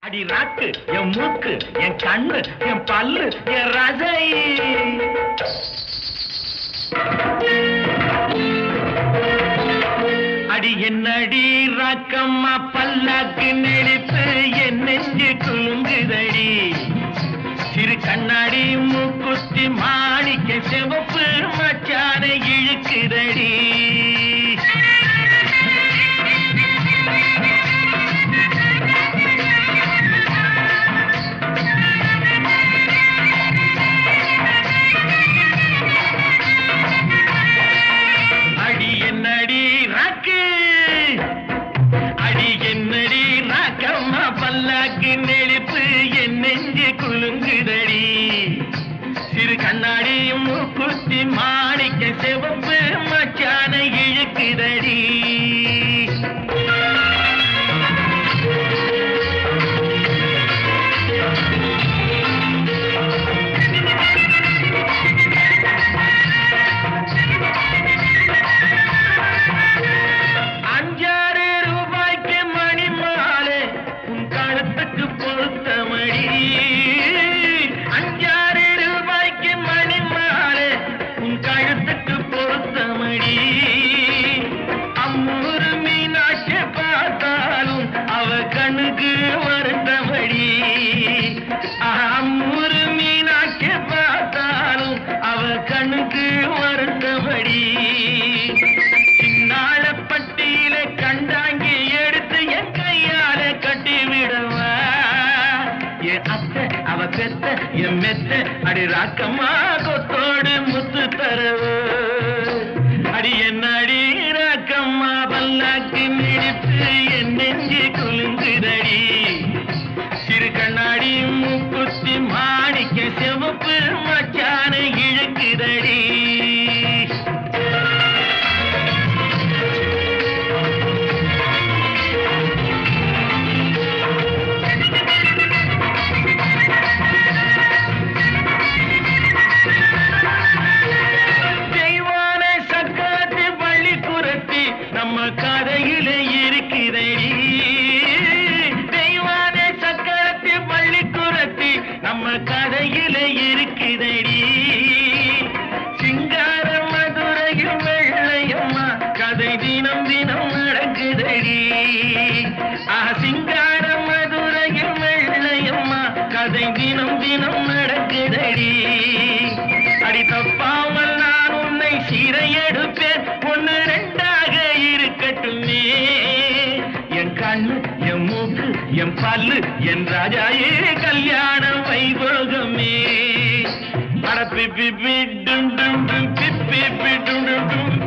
அடி ராக்கு என் மூக்கு என் கண்ணு என் பல்லு என் ரசை அடி என்னடி ராக்கம்மா பல்லாக்கு நெளிப்பு என் நெஞ்சு குலுங்குதடி சிறு கண்ணாடி மூக்குத்தி மாணிக்க சிவப்பு மச்சான இழுக்குதடி அடி என்னடி ராக்கு அடி என்னடி ராக்கம்மா பல்லாக்கு நெளிப்பு என் நெஞ்சு குலுங்குதடி சிறு கண்ணாடி மூக்குத்தி மாணிக்க சிவப்பு மச்சான இழுக்குதடி அஞ்சாறு ரூபாய்க்கு மணி மாலை உன் கழுத்துக்கு பொருத்த மணி அஞ்சாறு ரூபாய்க்கு மணி மாலை உன் கழுத்துக்கு பொருத்த மணி அம்மூரு மீனாட்சி பார்த்தாலும் அவ கண்ணுக்கு வருத்தமடி அம்மூரு மீனாட்சி பார்த்தாலும் அவ கண்ணுக்கு வருத்தமடி சின்னாள பட்டியில கண்டாங்கி எடுத்து என் கையால கட்டி விடவா என் அத்தை அவ பெத்த என் மெத்த அடி ராக்கம்மா கொத்தோடு முத்து தரவு அடி என்ன அடி ராக்கம்மா பல்லாக்கு மிடித்து என் நெஞ்சு குலுங்குதடி சிறு கண்ணாடி மூக்குத்தி மாணிக்க சிவப்பு மச்சான இழுக்குதடி தெய்வான சக்காத்து பள்ளி குரத்தி நம்ம கதையில இருக்கிறடி தெய்வான சக்கரத்து பள்ளி குரத்தி நம்ம கதையில இருக்கிறடி சிங்கார மதுரையில் வெள்ளையம்மா கதை தினம் தினம் நடக்குதடி ஆ சிங்கார மதுரையில் வெள்ளையம்மா கதை தினம் தினம் நடக்குதடி அடி தப்பாமல் நான் உன்னை சீரை எடுப்பேன் ஒன்னு ரெண்டாக இருக்கட்டுமே என் கண்ணு என் மூக்கு என் பல்லு என் ராஜாயே கல்யாண வைபோகமே அட பிப்பி டும் டும் டும் பிப்பி டும் டும் டும்